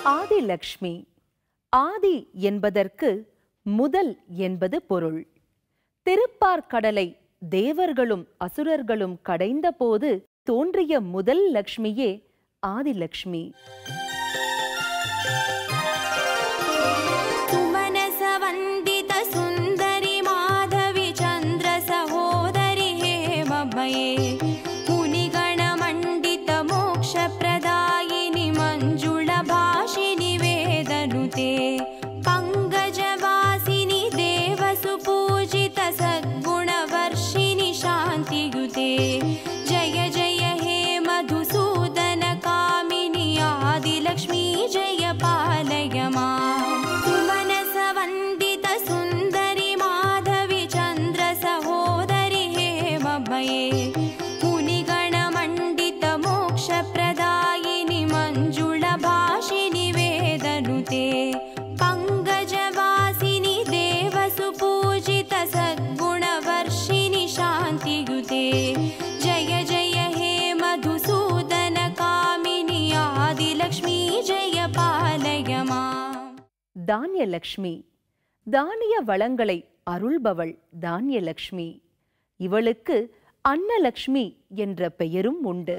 ஆதிலக்ஷ்மி ஆதி என்பதற்கு முதல் என்பது பொருள் திருப்பார்கடலை தேவர்களும் அசுரர்களும் கடைந்தபோது தோன்றிய முதல் லக்ஷ்மியே ஆதிலக்ஷ்மி सुमनसवन्दित सुन्दरि माधवि चन्द्र सहोदरि हे ममये मुनिगणमण्डित मोक्षप्रदायिनि मञ्जुळभाषिनि वेदनुते पङ्कजवासिनि देवसुपूजित सद्गुणवर्षिणि शान्तियुते जय जय हे मधुसूदन कामिनि आदिलक्ष्मी जय पालय माम् सुमनसवन्दित सुन्दरि माधवि चन्द्र सहोदरि हे ममये मुनिगणमण्डित मोक्षप्रदायिनि मञ्जुळभाषिनि वेदनुते पङ्कजवासिनि देवसुपूजित सद्गुणवर्षिणि शान्तियुते जय जय हे मधुसूदन कामिनि आदिलक्ष्मी जय पालय माम् தானியலக்ஷ்மி தானிய வளங்களை அருள்பவள் தானியலக்ஷ்மி இவளுக்கு அன்னலக்ஷ்மி என்ற பெயரும் உண்டு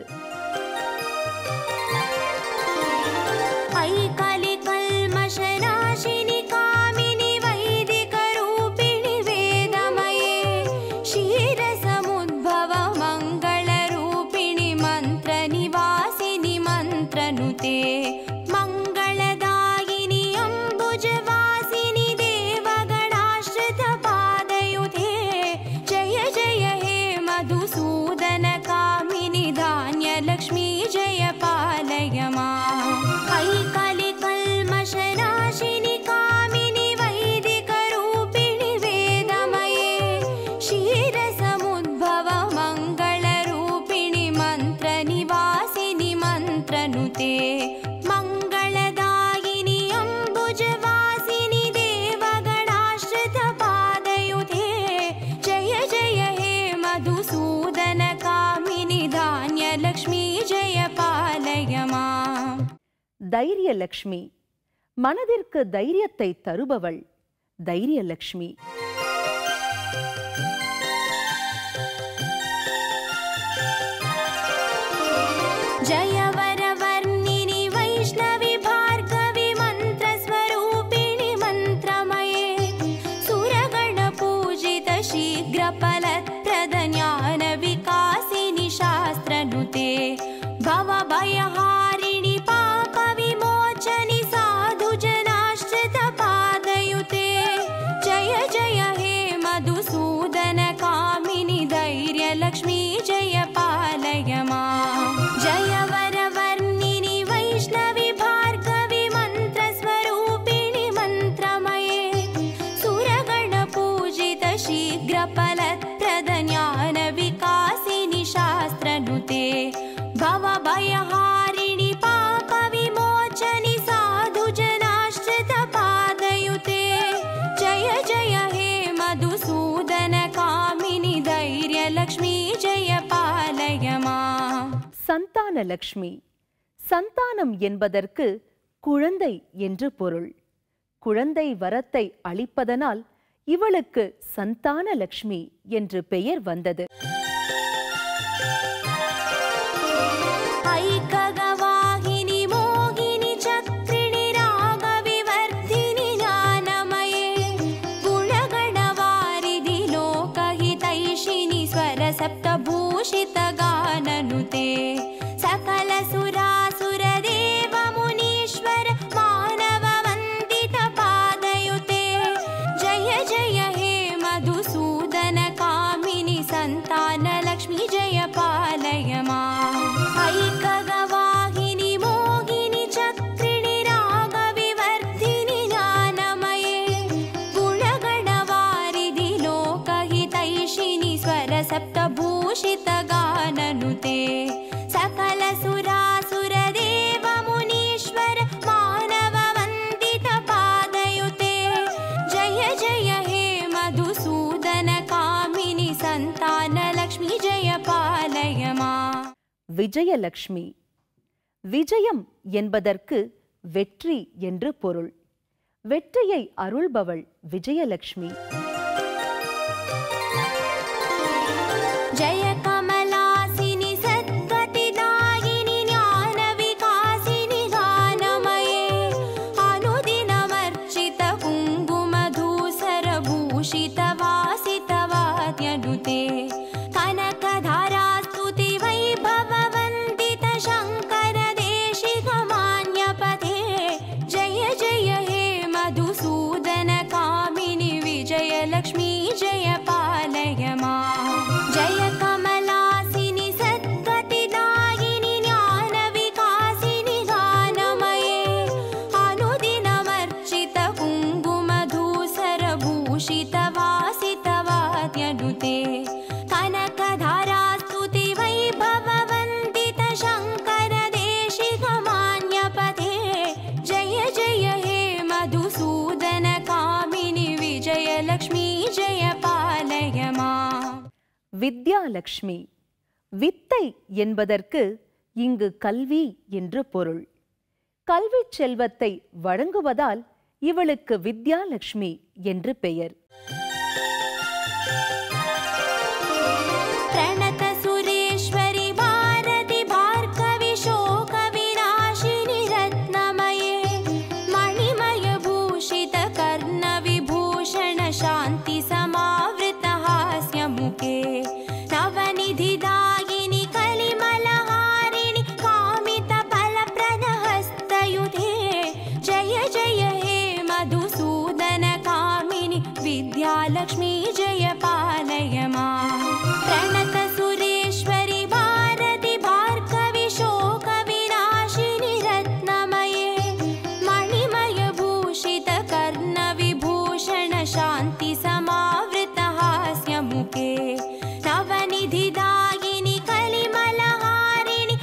ऐकलिकल्मषनाशिनि कामिनि वैदिकरूपिणि वेदमये क्षीरसमुद्भव मङ्गलरूपिणि मन्त्रनिवासिनि मन्त्रनुते मङ्गलदायिनि अम्बुजवासिनि देवगणाश्रितपादयुते जय जय हे मधुसूदन कामिनि धान्यलक्ष्मी जय पालय माम् ऐकलिकल्मषनाशिनि कामिनि वैदिकरूपिणि वेदमये क्षीरसमुद्भव मङ्गलरूपिणि मन्त्रनिवासिनि मन्त्रनुते मङ्गलदायिनि अम्बुजवासिनि देवगणाश्रितपादयुते जय जय हे मधुसूदन कामिनि धान्यलक्ष्मी जय पालय माम् தைரியலக்ஷ்மி மனதிற்கு தைரியத்தை தருபவள் தைரியலக்ஷ்மி जय वरवर्णिनि वैष्णवि भार्गवि मन्त्रस्वरूपिणि मन्त्रमये सुरगणपूजित शीघ्रफलप्रद ज्ञानविकासिनि शास्त्रनुते भवभयहारिणि पापविमोचनि साधुजनाश्रितपादयुते जय जय हे मधुसूदन कामिनि धैर्यलक्ष्मी जय पालय माम् जय वरवर्णिनि वैष्णवि भार्गवि मन्त्रस्वरूपिणि मन्त्रमये सुरगणपूजित शीघ्रफलप्रद ज्ञानविकासिनि शास्त्रनुते भवभयहारिणि पापविमोचनि साधुजनाश्रितपादयुते जय जय हे मधुसूदन कामिनि धैर्यलक्ष्मी जय पालय माम् சந்தானலக்ஷ்மி சந்தானம் என்பதற்கு குழந்தை என்று பொருள் குழந்தை வரத்தை அளிப்பதனால் இவளுக்கு சந்தானலக்ஷ்மி என்று பெயர் வந்தது ऐकगवाहिनि मोहिनि चक्रिणि रागविवर्धिनि ज्ञानमये गुणगणवारिधि लोकहितैषिणि स्वरसप्तभूषितगाननुते सकलसुरासुरदेव मुनीश्वर मानववन्दितपादयुते जय जय हे मधुसूदन कामिनि सन्तानलक्ष्मी जय पालय माम् ऐकगवाहिनि मोहिनि चक्रिणि रागविवर्धिनि ज्ञानमये गुणगणवारिधि लोकहितैषिनि स्वरसप्तभूषितगाननुते सकलसुरासुरदेव मुनीश्वर मानववन्दितपादयुते जय जय हे मधुसूदन कामिनि सन्तानलक्ष्मी जय पालय माम् விஜயலக்ஷ்மி விஜயம் என்பதற்கு வெற்றி என்று பொருள் வெற்றியை அருள்பவள் விஜயலட்சுமி जय कमलासिनि सद्गतिदायिनि ज्ञानविकासिनि गानमये अनुदिनमर्चित कुङ्कुमधूसरभूषितवासितवाद्यनुते कनकधारास्तुति वैभववन्दित शङ्कर देशिकमान्यपथे जय जय हे मधुसूदन कामिनि विजयलक्ष्मी जय पालय मा जय कमलासिनि सद्गतिदायिनि ज्ञानविकासिनि गानमये अनुदिनमर्चित कुङ्कुमधूसरभूषितवासितवाद्यनुते कनकधारास्तुति वैभववन्दित शङ्कर देशिकमान्यपथे जय जय हे मधुसूदन कामिनि विजयलक्ष्मी जय पालय मा வித்யாலட்சுமி வித்தை என்பதற்கு இங்கு கல்வி என்று பொருள் கல்விச் செல்வத்தை வழங்குவதால் இவளுக்கு வித்யாலட்சுமி என்று பெயர் प्रणत सुरेश्वरि भारति भार्गवि शोकविनाशिनि रत्नमये मणिमयभूषित कर्णविभूषण शान्ति समावृत हास्यमुखे नवनिधिदायिनि कलिमलहारिणि कामितफलप्रदहस्तयुधे जय जय हे मधुसूदन कामिनि विद्यालक्ष्मी जय पालय मा प्रणत सुरेश्वरि भारति भार्गवि शोकविनाशिनि रत्नमये मणिमयभूषित कर्णविभूषण शान्ति समावृत हास्यमुखे नवनिधिदायिनि कलिमलहारिणि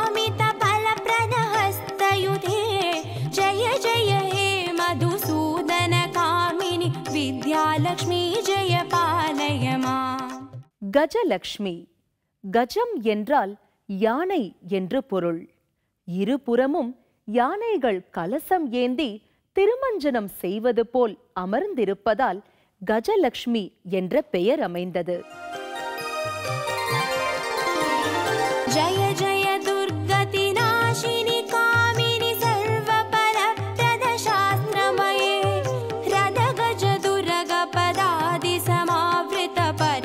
कामितफलप्रदहस्तयुधे जय जय हे मधुसूदन कामिनि विद्यालक्ष्मी जय पालय मा கஜலக்ஷ்மி கஜம் என்றால் யானை என்று பொருள் இருபுறமும் யானைகள் கலசம் ஏந்தி திருமஞ்சனம் செய்வது போல் அமர்ந்திருப்பதால் கஜலக்ஷ்மி என்ற பெயர் அமைந்தது जय जय दुर्गतिनाशिनि कामिनि सर्वपरप्रदशास्त्रमये रदगज दुर्गपदादि समावृत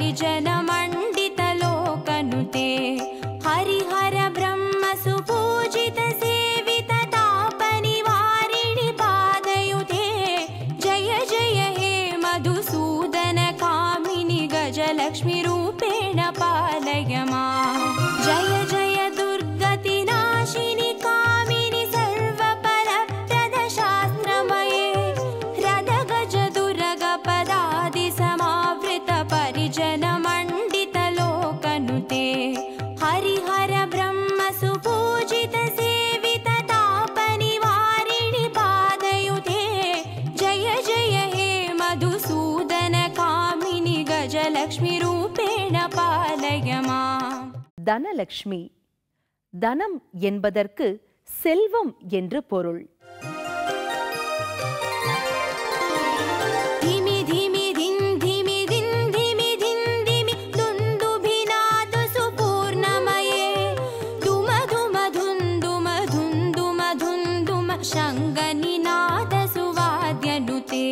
परिजनमण्डितलोकनुते हरिहर ब्रह्म सुपूजित सेवित तापनिवारिणि पादयुते जय जय हे मधुसूदन कामिनि गजलक्ष्मीरूपेण पालय मा जय जय दुर्गतिनाशिनि कामिनि सर्वपरप्रदशास्त्रमये रदगज दुर्गपदादि समावृत परिजनमण्डितलोकनुते हरिहर ब्रह्म सुपूजित सेवित तापनिवारिणि पादयुते जय जय हे मधुसूदन कामिनि गजलक्ष्मीरूपेण पालय मा தனலக்ஷ்மி தனம் என்பதற்கு செல்வம் என்று பொருள் धिमि धिमि धिन् धिमि धिन् धिमि धिन् धिमि दुन्दुभिनाद सुपूर्णमये धुम धुम धुन् धुम धुन् धुम धुन् धुम शङ्गनिनाद सुवाद्यनुते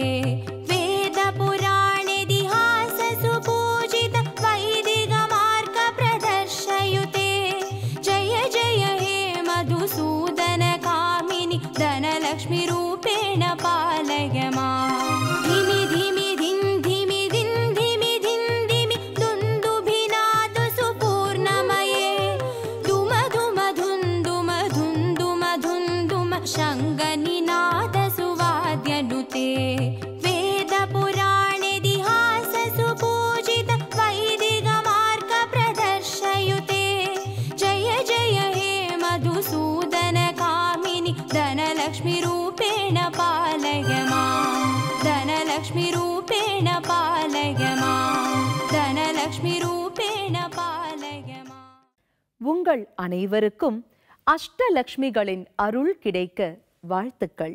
वेदपुराणेतिहास सुपूजित वैदिकमार्ग प्रदर्शयुते जय जय हे मधुसूदन कामिनि धनलक्ष्मीरूपेण पालय मा धिमि धिमि धिन् धिमि धिन् धिमि धिन् धिमि दुन्दुभिनाद सुपूर्णमये धुम धुम धुन् धुम धुन् धुम धुन् धुम शङ्गनिनाद सुवाद्यनुते वेदपुराणेतिहास सुपूजित वैदिकमार्ग प्रदर्शयुते जय जय हे मधुसूदन कामिनि धनलक्ष्मीरूपेण पालय मा धनलक्ष्मीरूपेण पालय मा धनलक्ष्मीरूपेण पालय मा உங்கள் அனைவருக்கும் அஷ்டலக்ஷ்மிகளின் அருள் கிடைக்க வாழ்த்துக்கள்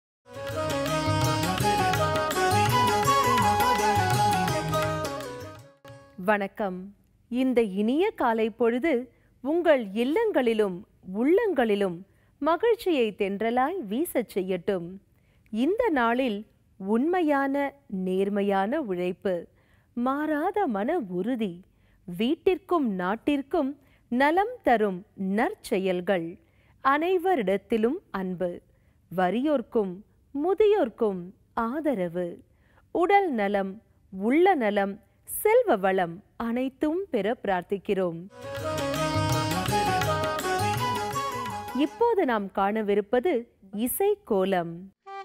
வணக்கம் இந்த இனிய காலை பொழுது உங்கள் இல்லங்களிலும் உள்ளங்களிலும் மகிழ்ச்சியை தென்றலாய் வீசச் செய்யட்டும் இந்த நாளில் உண்மையான நேர்மையான உழைப்பு மாறாத மன உறுதி வீட்டிற்கும் நாட்டிற்கும் நலம் தரும் நற்செயல்கள் அனைவரிடத்திலும் அன்பு வறியோர்க்கும் முதியோர்க்கும் ஆதரவு உடல் நலம் உள்ள நலம் செல்வ வளம் அனைத்தும் பெற பிரார்த்திக்கிறோம் இப்போது நாம் காணவிருப்பது இசை கோலம்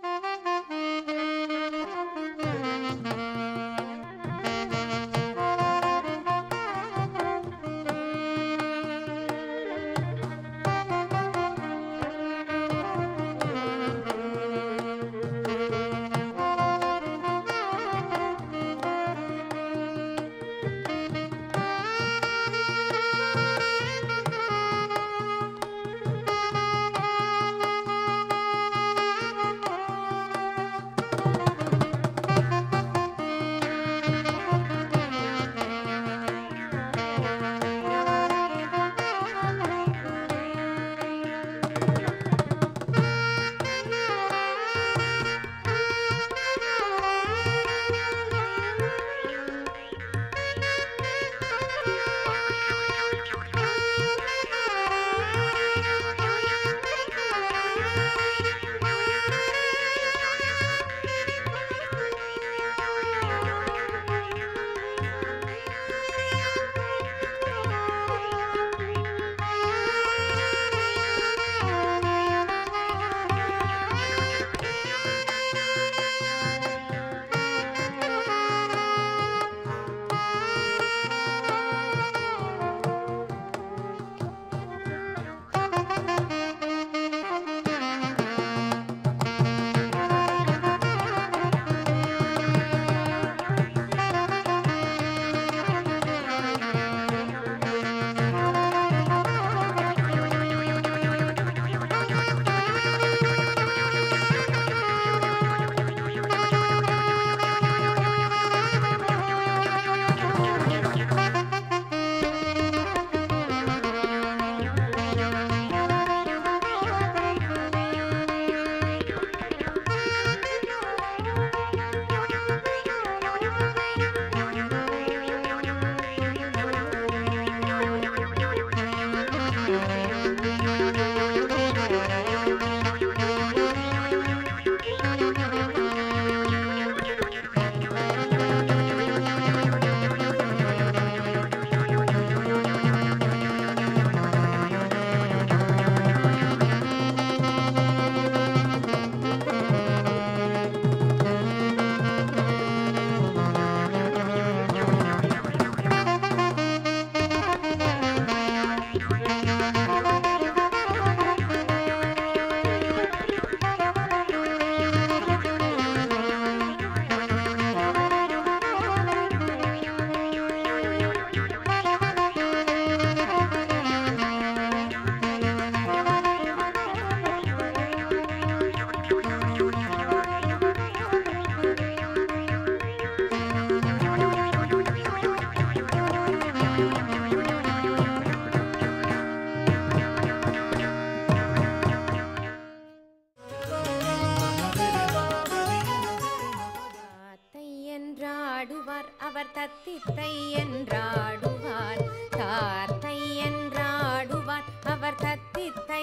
தாத்தை என்றாடுவார் அவர் தத்தித்தை என்றாடுவார் தாத்தை என்றாடுவார் அவர் தத்தித்தை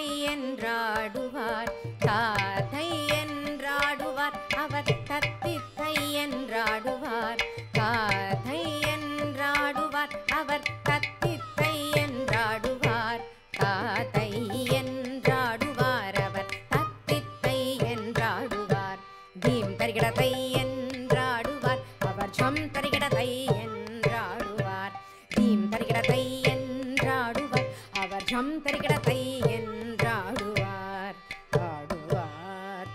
என்றாடுவார் தாத்தை என்றாடுவார் அவர் தத்தித்தை என்றாடுவார் தாத்தை என்றாடுவார் அவர் தத்தித்தை என்றாடுவார் தாத்தை என்றாடுவார் அவர் தத்தித்தை என்றாடுவார் தீம் தருகிடத்தை என்றாடுவார் அவர் ஜம் தருகிடத்தை என்றாடுவார் தீம் தருகிடத்தை என்றாடுவார் அவர் ஜம் தருகிடத்தை என்றாடுவார் ஆடுவார்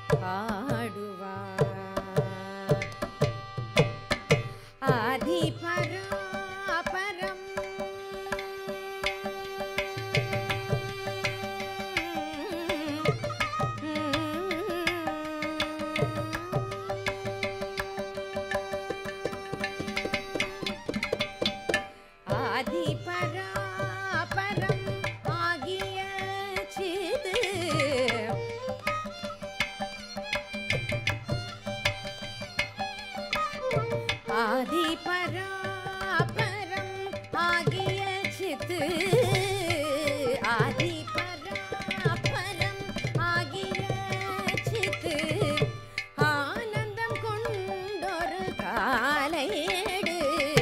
ஆடுவார் ஆதி பராபரம் Mm-hmm. ஆதிபராபரம் ஆகிய சித்து ஆதிபராபரம் ஆகிய சித்து ஆனந்தம் கொண்டொரு காலையேடு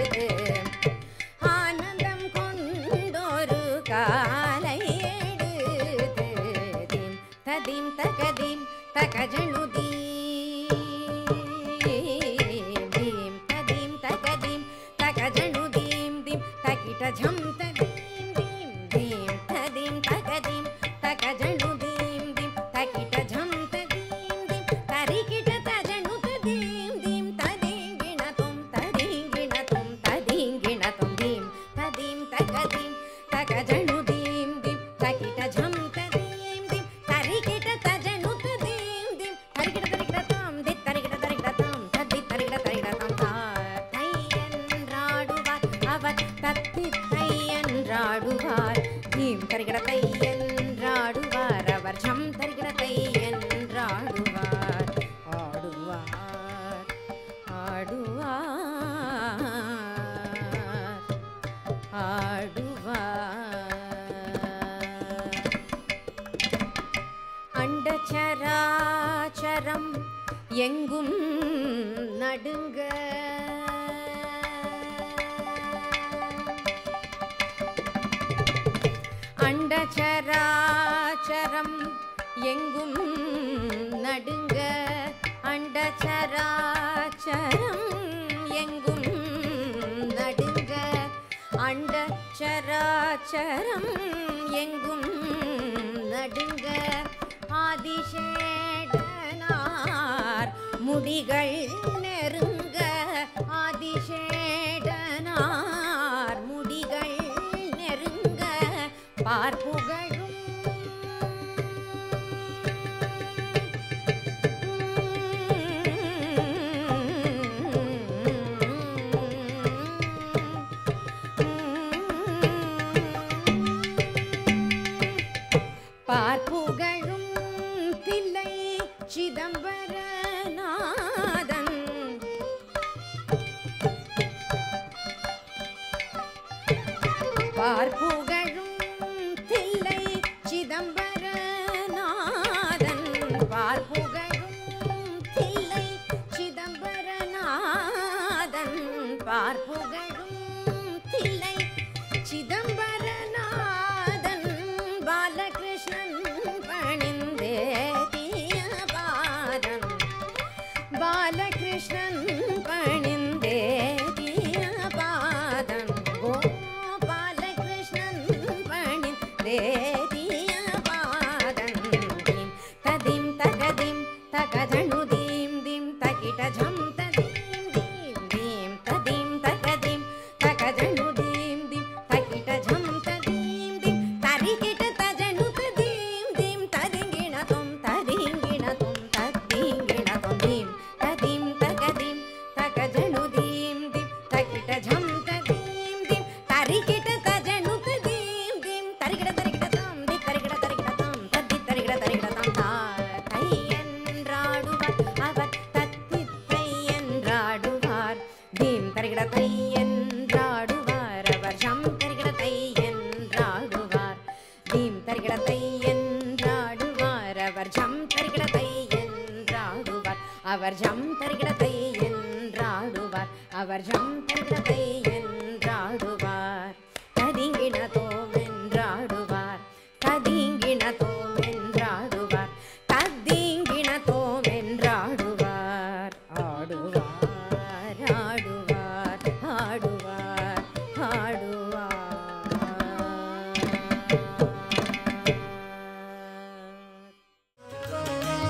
ஆனந்தம் கொண்டொரு காலையேடு தீம் ததீம் தகதீம் தகஜனுதீ தீம் ததீம் தகதீம் தகஜனுதீம் தீம் தகிட ஜம் ததீம் தீம் தீம் ததீம் தகதீம் தகஜனுதீம் தீம் தகிட ஜம் ததீம் தீம் தரிகிட தஜனு ததீம் தீம் ததீங்கிண தொம் ததீங்கிண தொம் ததீங்கிண தொம் தீம் ததீம் தகதீம் தகஜனு தீம் தீம் தகிட ஜம் ததீம் தீம் தரிகிட தஜனு ததீம் தீம் தரிகிட தரிகிட தாம் தி தரிகிட தரிகிட தாம் தத்தி தரிகிட தரிகிட தாம் தா தையன்றாடுவார் அவர் தத்தி தையன்றாடுவார் தீம் தரிகிட தையன்றாடுவார் அவர் ஜம் தரிகிட தையன்றாடுவார் ஆடுவார் ஆடுவார் ஆடுவார் அண்டச்சராச்சரம் எங்கும் நடுங்க அண்டச்சராச்சரம் எங்கும் நடுங்க அண்டச்சராச்சரம் எங்கும் நடுங்க அண்டச்சராச்சரம் எங்கும் நடுங்க ஆதிசேடனார் முடிகள் நெருங்க ஆதிசேடனார் முடிகள் நெருங்க பார்ப்புகழும் பார்ப்புகழும் தில்லை சிதம்பரநாதன் பார்ப்புகழும் தில்லை சிதம்பரநாதன் பார்ப்புகழும் தில்லை சிதம்பரநாதன் பார்ப்புகழும் தில்லை சிதம்பரநாதன் பாலகிருஷ்ணன் பணிந்தேதிய பாதம் பாலகிருஷ்ணன் பணிந்தேதிய பாதம் கோபாலகிருஷ்ணன் பணிந்தேதிய பாதம் தீம் ததிம் தகதிம் தகதனுதீம் திம் தகிட ஜம் ததீம் தீம் தீம் ததீம் தகதிம் தகதனுதீம் திம் தகிட ஜம் ததீம் திம் தரிகிட தஜனு ததீம் தீம் ததிங்கிண தொம் ததிங்கிண தொம் ததிங்கிண தொம் தீம் ததீம் தகதீம் தகஜனுதீம் திம் தகிட ஜம் ததீம் திம் தரிகிட தஜனு ததீம் தீம் தரிகிட தரிகிட தாம் தி தரிகிட தரிகிட தாம் தத்தி தரிகிட தரிகிட தாம் தா தையன்றாடுவார் அவர் தத்தி தையன்றாடுவார் தீம் தரிகிட தையன்றாடுவார் அவர் ஜம் தரிகிட தையன்றாடுவார் தீம் தரிகிட தையன்றாடுவார் அவர் ஜம் தரிகிட தையன்றாடுவார் அவர் ஜம் தரிகிட தையன்றாடுவார் அவர் ஜம் தரிகிட தையன்றாடுவார் கதிங்கிண தோமென்றாடுவார் கதிங்கிண தோமென்றாடுவார் கதிங்கிண தோமென்றாடுவார் ஆடுவார் ஆடுவார் ஆடுவார் ஆடுவார்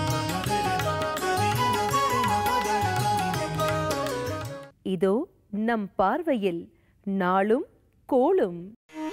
இதோ நம் பார்வையில் நாளும் கோளும்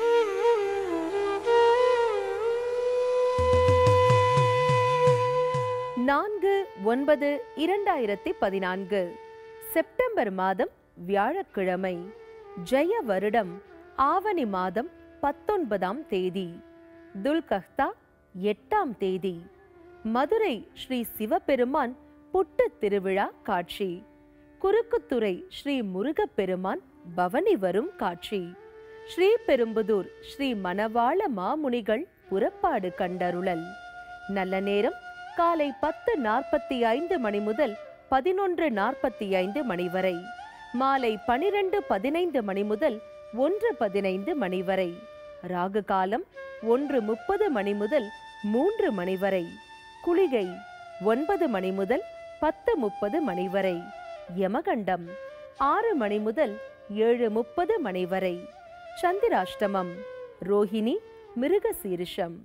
நான்கு ஒன்பது இரண்டாயிரத்தி பதினான்கு செப்டம்பர் மாதம் வியாழக்கிழமை ஜெய வருடம் ஆவணி மாதம் பத்தொன்பதாம் தேதி துல்கஹ்தா எட்டாம் தேதி மதுரை ஸ்ரீ சிவபெருமான் புட்டு திருவிழா காட்சி குறுக்குத்துறை ஸ்ரீ முருகப்பெருமான் பவனி வரும் காட்சி ஸ்ரீபெரும்புதூர் ஸ்ரீ மணவாள மாமுனிகள் புறப்பாடு கண்டருளல் நல்ல நேரம் காலை பத்து நாற்பத்தி ஐந்து மணி முதல் பதினொன்று நாற்பத்தி ஐந்து மணி வரை மாலை பனிரெண்டு பதினைந்து மணி முதல் ஒன்று பதினைந்து மணி வரை ராகு காலம் ஒன்று முப்பது மணி முதல் மூன்று மணி வரை குளிகை ஒன்பது மணி முதல் பத்து முப்பது மணி வரை யமகண்டம் ஆறு மணி முதல் ஏழு முப்பது மணி வரை சந்திராஷ்டமம் ரோஹிணி மிருகசீரிஷம்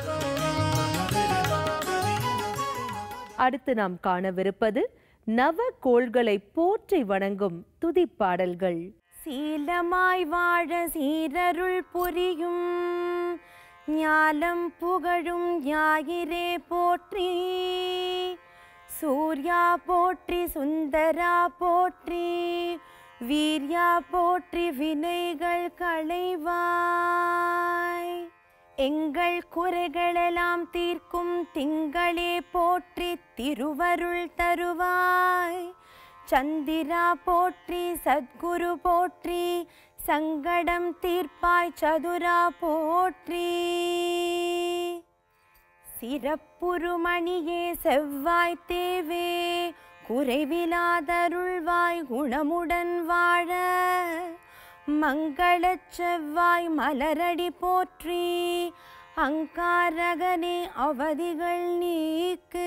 அடுத்து நாம் காணவிருப்பது நவ கோள்களை போற்றி வணங்கும் துதிப்பாடல்கள் சீலமாய் வாழ சீரருள் புரியும் ஞாலம் புகழும் ஞாயிறே போற்றி சூர்யா போற்றி சுந்தரா போற்றி வீர்யா போற்றி வினைகள் களைவாய் எங்கள் குறைகளெல்லாம் தீர்க்கும் திங்களே போற்றி திருவருள் தருவாய் சந்திரா போற்றி சத்குரு போற்றி சங்கடம் தீர்ப்பாய் சதுரா போற்றி சிறப்புருமணியே செவ்வாய் தேவே குறைவிலாதருள்வாய் குணமுடன் வாழ மங்களச் செவ்வாய் மலரடி போற்றி அங்காரகனே அவதிகள் நீக்கு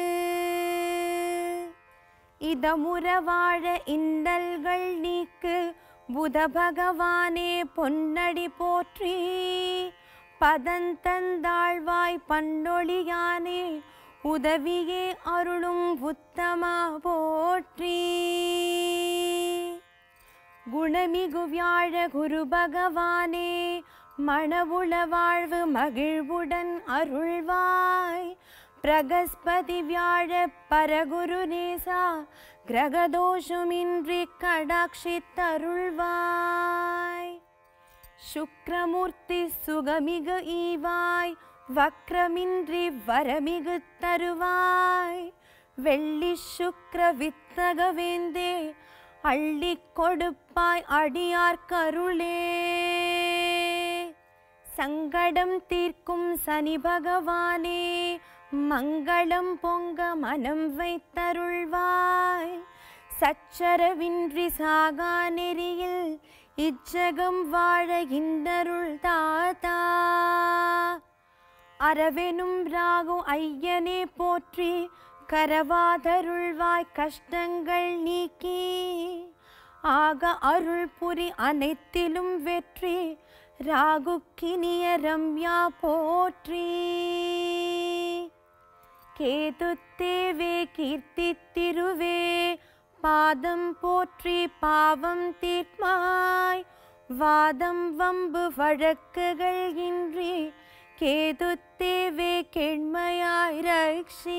இதமுற வாழ இன்னல்கள் நீக்கு புத பகவானே பொன்னடி போற்றி பதந்தந்தாழ்வாய் பண்டொழியானே உதவியே அருளும் உத்தமா போற்றி குணமிகு வியாழ குரு பகவானே மணவுள வாழ்வு மகிழ்வுடன் அருள்வாய் பிரகஸ்பதி வியாழ பரகுரு நேசா கிரகதோஷமின்றி கடாட்சித்தருள்வாய் சுக்ரமூர்த்தி சுகமிகு ஈவாய் வக்ரமின்றி வரமிகு தருவாய் வெள்ளி சுக்ர வித்தகவேந்தே அள்ளிக் கொடுப்பாய் அடியார் கருளே சங்கடம் தீர்க்கும் சனி பகவானே மங்களம் பொங்க மனம் வைத்தருள்வாய் சச்சரவின்றி சாகா நெறியில் இச்சகம் வாழ இந்தருள் தாத்தா அரவெனும் ராகு ஐயனே போற்றி கரவாதருள்வாய் கஷ்டங்கள் நீக்கி ஆக அருள் புரி அனைத்திலும் வெற்றி ராகுக்கினிய ரம்யா போற்றி கேது தேவே கீர்த்தி திருவே பாதம் போற்றி பாவம் தீர்மாய் வாதம் வம்பு வழக்குகள் இன்றி கேது தேவே கெண்மையாய் ரக்ஷி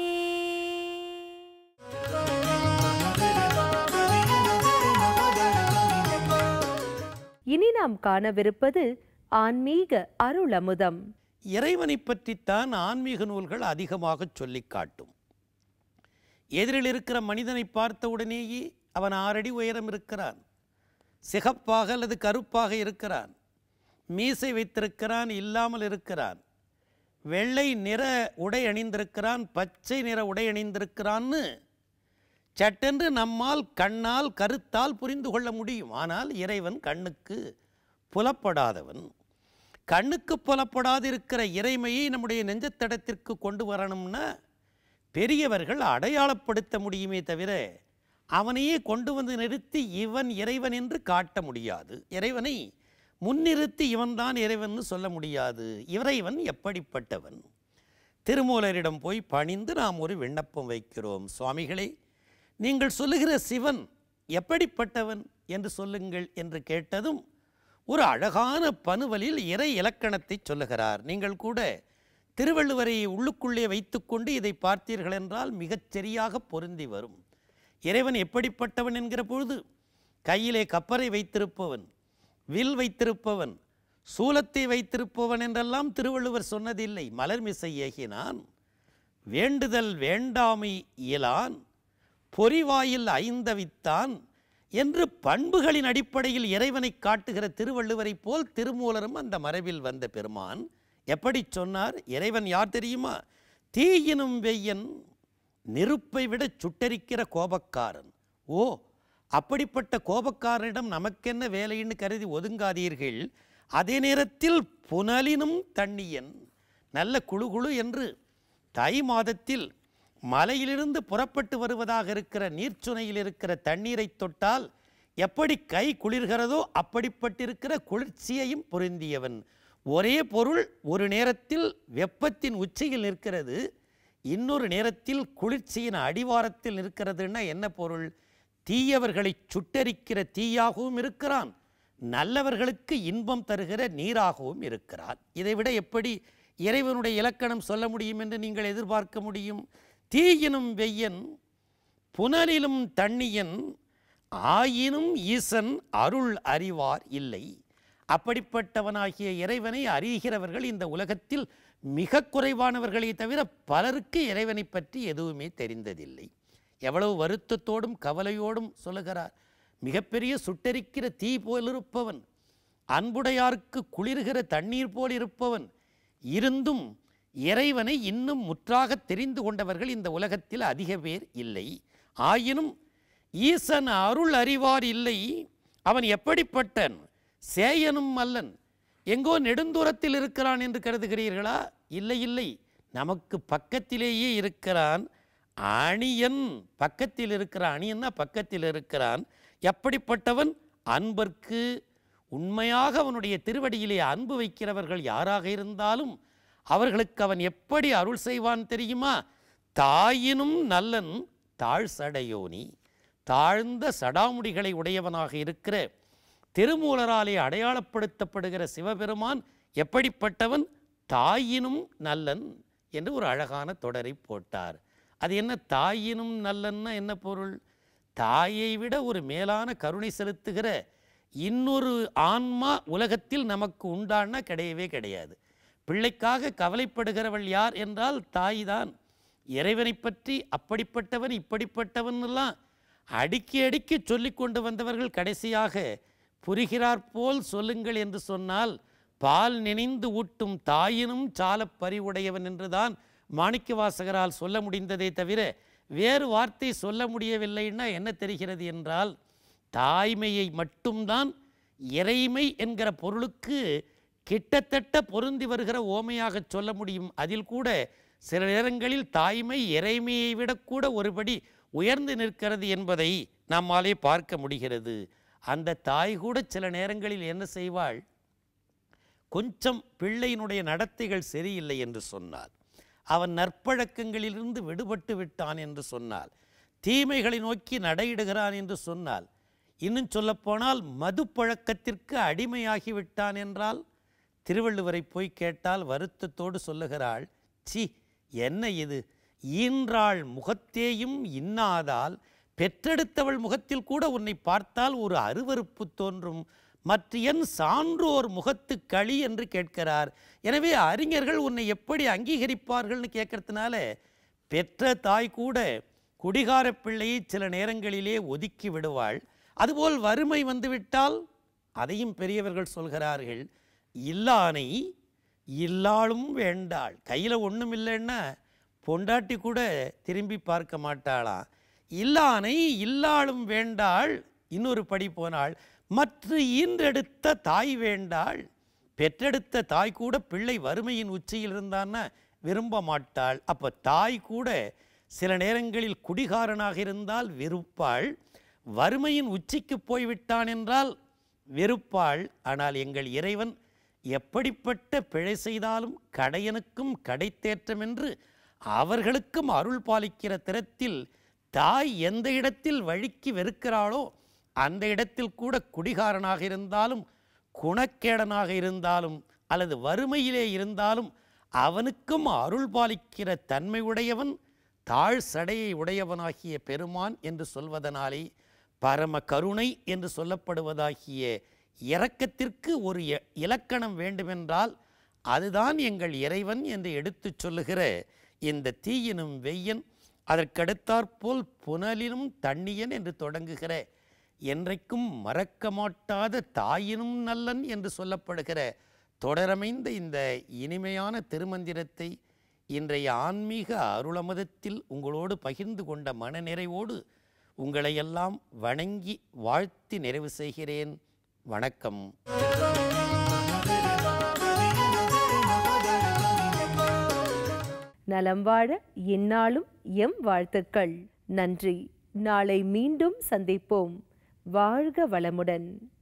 இனி நாம் காணவிருப்பது ஆன்மீக அருளமுதம் இறைவனைப் பற்றித்தான் ஆன்மீக நூல்கள் அதிகமாகச் சொல்லிக் காட்டும் எதிரில் இருக்கிற மனிதனை பார்த்த உடனேயே அவன் ஆறடி உயரம் இருக்கிறான் சிகப்பாக அல்லது கருப்பாக இருக்கிறான் மீசை வைத்திருக்கிறான் இல்லாமல் இருக்கிறான் வெள்ளை நிற உடை அணிந்திருக்கிறான் பச்சை நிற உடை அணிந்திருக்கிறான்னு சட்டென்று நம்மால் கண்ணால் கருத்தால் புரிந்து கொள்ள முடியும் ஆனால் இறைவன் கண்ணுக்கு புலப்படாதவன் கண்ணுக்கு புலப்படாதிருக்கிற இறைமையை நம்முடைய நெஞ்சத்தடத்திற்கு கொண்டு வரணும்னா பெரியவர்கள் அடையாளப்படுத்த முடியுமே தவிர அவனையே கொண்டு வந்து நிறுத்தி இவன் இறைவன் என்று காட்ட முடியாது இறைவனை முன்னிறுத்தி இவன்தான் இறைவன் சொல்ல முடியாது இறைவன் எப்படிப்பட்டவன் திருமூலரிடம் போய் பணிந்து நாம் ஒரு விண்ணப்பம் வைக்கிறோம் சுவாமிகளே நீங்கள் சொல்லுகிற சிவன் எப்படிப்பட்டவன் என்று சொல்லுங்கள் என்று கேட்டதும் ஒரு அழகான பனுவலில் இறை இலக்கணத்தை சொல்லுகிறார் நீங்கள் கூட திருவள்ளுவரை உள்ளுக்குள்ளே வைத்துக்கொண்டு இதை பார்த்தீர்கள் என்றால் மிகச் சரியாக பொருந்தி வரும் இறைவன் எப்படிப்பட்டவன் என்கிற பொழுது கையிலே கப்பரை வைத்திருப்பவன் வில் வைத்திருப்பவன் சூலத்தை வைத்திருப்பவன் என்றெல்லாம் திருவள்ளுவர் சொன்னதில்லை மலர்மிசை ஏகினான் வேண்டுதல் வேண்டாமை இயலான் பொறிவாயில் ஐந்தவித்தான் என்று பண்புகளின் அடிப்படையில் இறைவனை காட்டுகிற திருவள்ளுவரைப் போல் திருமூலரும் அந்த மரபில் வந்த பெருமான் எப்படி சொன்னார் இறைவன் யார் தெரியுமா தீயினும் வெய்யன் நெருப்பை விட சுட்டரிக்கிற கோபக்காரன் ஓ அப்படிப்பட்ட கோபக்காரனிடம் நமக்கென்ன வேலைன்னு கருதி ஒதுங்காதீர்கள் அதே நேரத்தில் புனலினும் தண்ணியன் நல்ல குழு குழு என்று தை மாதத்தில் மலையிலிருந்து புறப்பட்டு வருவதாக இருக்கிற நீர்ச்சுனையில் இருக்கிற தண்ணீரை தொட்டால் எப்படி கை குளிர்கிறதோ அப்படிப்பட்டிருக்கிற குளிர்ச்சியையும் பொருந்தியவன் ஒரே பொருள் ஒரு நேரத்தில் வெப்பத்தின் உச்சியில் நிற்கிறது இன்னொரு நேரத்தில் குளிர்ச்சியின் அடிவாரத்தில் நிற்கிறதுன்னா என்ன பொருள் தீயவர்களை சுட்டரிக்கிற தீயாகவும் இருக்கிறான் நல்லவர்களுக்கு இன்பம் தருகிற நீராகவும் இருக்கிறான் இதைவிட எப்படி இறைவனுடைய இலக்கணம் சொல்ல முடியும் என்று நீங்கள் எதிர்பார்க்க முடியும் தீயினும் வெய்யன் புனலிலும் தண்ணியன் ஆயினும் ஈசன் அருள் அறிவார் இல்லை அப்படிப்பட்டவனாகிய இறைவனை அறிகிறவர்கள் இந்த உலகத்தில் மிக குறைவானவர்களே தவிர பலருக்கு இறைவனை பற்றி எதுவுமே தெரிந்ததில்லை எவ்வளவு வருத்தத்தோடும் கவலையோடும் சொல்லுகிறார் மிகப்பெரிய சுட்டரிக்கிற தீ போல் இருப்பவன் அன்புடையாருக்கு குளிர்கிற தண்ணீர் போல் இருப்பவன் இருந்தும் இறைவனை இன்னும் முற்றாக தெரிந்து கொண்டவர்கள் இந்த உலகத்தில் அதிக பேர் இல்லை ஆயினும் ஈசன் அருள் அறிவார் இல்லை அவன் எப்படிப்பட்டன் சேயனும் அல்லன் எங்கோ நெடுந்தூரத்தில் இருக்கிறான் என்று கருதுகிறீர்களா இல்லை இல்லை நமக்கு பக்கத்திலேயே இருக்கிறான் அணியன் பக்கத்தில் இருக்கிற அணியன்னா பக்கத்தில் இருக்கிறான் எப்படிப்பட்டவன் அன்பர்க்கு உண்மையாக அவனுடைய திருவடியிலே அன்பு வைக்கிறவர்கள் யாராக இருந்தாலும் அவர்களுக்கு அவன் எப்படி அருள் செய்வான் தெரியுமா தாயினும் நல்லன் தாழ் சடையோனி தாழ்ந்த சடாமுடிகளை உடையவனாக இருக்கிற திருமூலராலே அடையாளப்படுத்தப்படுகிற சிவபெருமான் எப்படிப்பட்டவன் தாயினும் நல்லன் என்று ஒரு அழகான தொடரை போட்டார் அது என்ன தாயினும் நல்லன்னா என்ன பொருள் தாயை விட ஒரு மேலான கருணை செலுத்துகிற இன்னொரு ஆன்மா உலகத்தில் நமக்கு உண்டான கிடையவே கிடையாது பிள்ளைக்காக கவலைப்படுகிறவள் யார் என்றால் தாய்தான் இறைவனை பற்றி அப்படிப்பட்டவன் இப்படிப்பட்டவன் எல்லாம் அடுக்கி அடுக்கி சொல்லிக் கொண்டு வந்தவர்கள் கடைசியாக புரிகிறார் போல் சொல்லுங்கள் என்று சொன்னால் பால் நினைந்து ஊட்டும் தாயினும் சாலப் பறிவுடையவன் என்றுதான் மாணிக்கவாசகரால் சொல்ல முடிந்ததே தவிர வேறு வார்த்தை சொல்ல முடியவில்லைன்னா என்ன தெரிகிறது என்றால் தாய்மையை மட்டும்தான் இறைமை என்கிற பொருளுக்கு கிட்டத்தட்ட பொருந்தி வருகிற ஓமையாக சொல்ல முடியும் அதில் கூட சில நேரங்களில் தாய்மை இறைமையை விடக்கூட ஒருபடி உயர்ந்து நிற்கிறது என்பதை நம்மாலே பார்க்க முடிகிறது அந்த தாய் கூட சில நேரங்களில் என்ன செய்வாள் கொஞ்சம் பிள்ளையினுடைய நடத்தைகள் சரியில்லை என்று சொன்னார் அவன் நற்பழக்கங்களிலிருந்து விடுபட்டு விட்டான் என்று சொன்னால் தீமைகளை நோக்கி நடையிடுகிறான் என்று சொன்னால் இன்னும் சொல்லப்போனால் மது பழக்கத்திற்கு அடிமையாகி விட்டான் என்றால் திருவள்ளுவரை போய் கேட்டால் வருத்தத்தோடு சொல்லுகிறாள் சி என்ன இது ஈன்றாள் முகத்தேயும் இன்னாதால் பெற்றெடுத்தவள் முகத்தில் கூட உன்னை பார்த்தால் ஒரு அருவருப்பு தோன்றும் மற்ற என் சான்றோர் முகத்து களி என்று கேட்கிறார் எனவே அறிஞர்கள் உன்னை எப்படி அங்கீகரிப்பார்கள்னு கேட்கறதுனால பெற்ற தாய் கூட குடிகார பிள்ளையை சில நேரங்களிலே ஒதுக்கி விடுவாள் அதுபோல் வறுமை வந்துவிட்டால் அதையும் பெரியவர்கள் சொல்கிறார்கள் இல்லானை இல்லாளும் வேண்டாள் கையில் ஒன்றும் இல்லைன்னா பொண்டாட்டி கூட திரும்பி பார்க்க மாட்டாளாம் இல்லானை இல்லாளும் வேண்டாள் இன்னொரு படி போனாள் மற்ற ஈன்றெடுத்த தாய் வேண்டாள் பெற்றெடுத்த தாய் கூட பிள்ளை வறுமையின் உச்சியில் இருந்தான்னா விரும்ப மாட்டாள் அப்போ தாய் கூட சில நேரங்களில் குடிகாரனாக இருந்தால் வெறுப்பாள் வறுமையின் உச்சிக்கு போய்விட்டான் என்றால் வெறுப்பாள் ஆனால் எங்கள் இறைவன் எப்படிப்பட்ட பிழை செய்தாலும் கடையனுக்கும் கடைத்தேற்றம் என்று அவர்களுக்கும் அருள் பாலிக்கிற திறத்தில் தாய் எந்த இடத்தில் வழிக்கு வெறுக்கிறாளோ அந்த இடத்தில் கூட குடிகாரனாக இருந்தாலும் குணக்கேடனாக இருந்தாலும் அல்லது வறுமையிலே இருந்தாலும் அவனுக்கும் அருள் பாலிக்கிற தன்மை உடையவன் தாழ் சடையை உடையவனாகிய பெருமான் என்று சொல்வதனாலே பரம கருணை என்று சொல்லப்படுவதாகிய இரக்கத்திற்கு ஒரு இ- இலக்கணம் வேண்டுமென்றால் அதுதான் எங்கள் இறைவன் என்று எடுத்துச் சொல்லுகிற இந்த தீயினும் வெய்யன் அதற்கடுத்தாற்போல் புனலினும் தண்ணியன் என்று தொடங்குகிற என்றைக்கும் மறக்க மாட்டாத தாயினும் நல்லன் என்று சொல்லப்படுகிற தொடரமைந்த இந்த இனிமையான திருமந்திரத்தை இன்றைய ஆன்மீக அருளமதத்தில் உங்களோடு பகிர்ந்து கொண்ட மனநிறைவோடு உங்களையெல்லாம் வணங்கி வாழ்த்தி நிறைவு செய்கிறேன் வணக்கம் நலம் வாழ இந்நாளும் எம் வாழ்த்துக்கள் நன்றி நாளை மீண்டும் சந்திப்போம் வாழ்க வளமுடன்